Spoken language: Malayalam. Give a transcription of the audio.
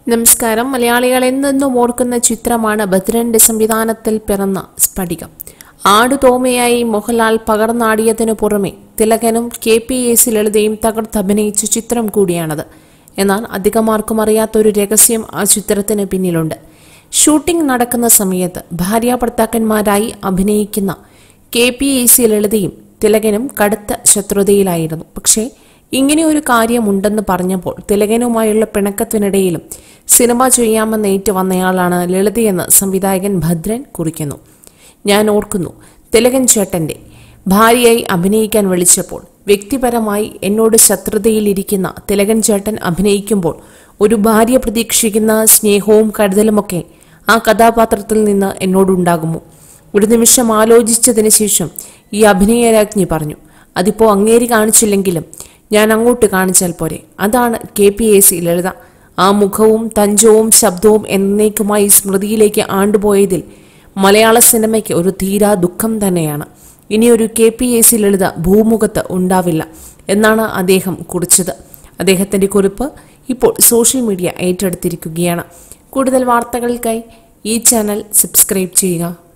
നമസ്കാരം മലയാളികൾ എന്നെന്നും ഓർക്കുന്ന ചിത്രമാണ് ഭദ്രന്റെ സംവിധാനത്തിൽ പിറന്ന സ്ഫടികം ആടു തോമയായി മോഹൻലാൽ പകർന്നാടിയതിനു പുറമെ തിലകനും കെ പി എസ് ലളിതയും തകർത്തഭിനയിച്ച ചിത്രം കൂടിയാണത് എന്നാൽ അധികമാർക്കും അറിയാത്തൊരു രഹസ്യം ആ ചിത്രത്തിന് പിന്നിലുണ്ട് ഷൂട്ടിംഗ് നടക്കുന്ന സമയത്ത് ഭാര്യ ഭർത്താക്കന്മാരായി അഭിനയിക്കുന്ന കെ പി എ സി ലളിതയും തിലകനും കടുത്ത ശത്രുതയിലായിരുന്നു പക്ഷേ ഇങ്ങനെ ഒരു കാര്യമുണ്ടെന്ന് പറഞ്ഞപ്പോൾ തിലകനുമായുള്ള പിണക്കത്തിനിടയിലും സിനിമ ചെയ്യാമെന്ന് ഏറ്റു വന്നയാളാണ് ലളിതയെന്ന് സംവിധായകൻ ഭദ്രൻ കുറിക്കുന്നു ഞാൻ ഓർക്കുന്നു തിലകൻ ചേട്ടന്റെ ഭാര്യയായി അഭിനയിക്കാൻ വിളിച്ചപ്പോൾ വ്യക്തിപരമായി എന്നോട് ശത്രുതയിലിരിക്കുന്ന തിലകൻ ചേട്ടൻ അഭിനയിക്കുമ്പോൾ ഒരു ഭാര്യ പ്രതീക്ഷിക്കുന്ന സ്നേഹവും കരുതലുമൊക്കെ ആ കഥാപാത്രത്തിൽ നിന്ന് എന്നോടുണ്ടാകുമോ ഒരു നിമിഷം ആലോചിച്ചതിന് ശേഷം ഈ അഭിനയരാജ്ഞി പറഞ്ഞു അതിപ്പോ അങ്ങേരി കാണിച്ചില്ലെങ്കിലും ഞാൻ അങ്ങോട്ട് കാണിച്ചാൽ പോരെ അതാണ് K P A C Lalitha ആ മുഖവും തഞ്ചവും ശബ്ദവും എന്നേക്കുമായി സ്മൃതിയിലേക്ക് ആണ്ടുപോയതിൽ മലയാള സിനിമയ്ക്ക് ഒരു തീരാ ദുഃഖം തന്നെയാണ് ഇനിയൊരു K P A C Lalitha ഭൂമുഖത്ത് ഉണ്ടാവില്ല എന്നാണ് അദ്ദേഹം കുറിച്ചത് അദ്ദേഹത്തിന്റെ കുറിപ്പ് ഇപ്പോൾ സോഷ്യൽ മീഡിയ ഏറ്റെടുത്തിരിക്കുകയാണ് കൂടുതൽ വാർത്തകൾക്കായി ഈ ചാനൽ സബ്സ്ക്രൈബ് ചെയ്യുക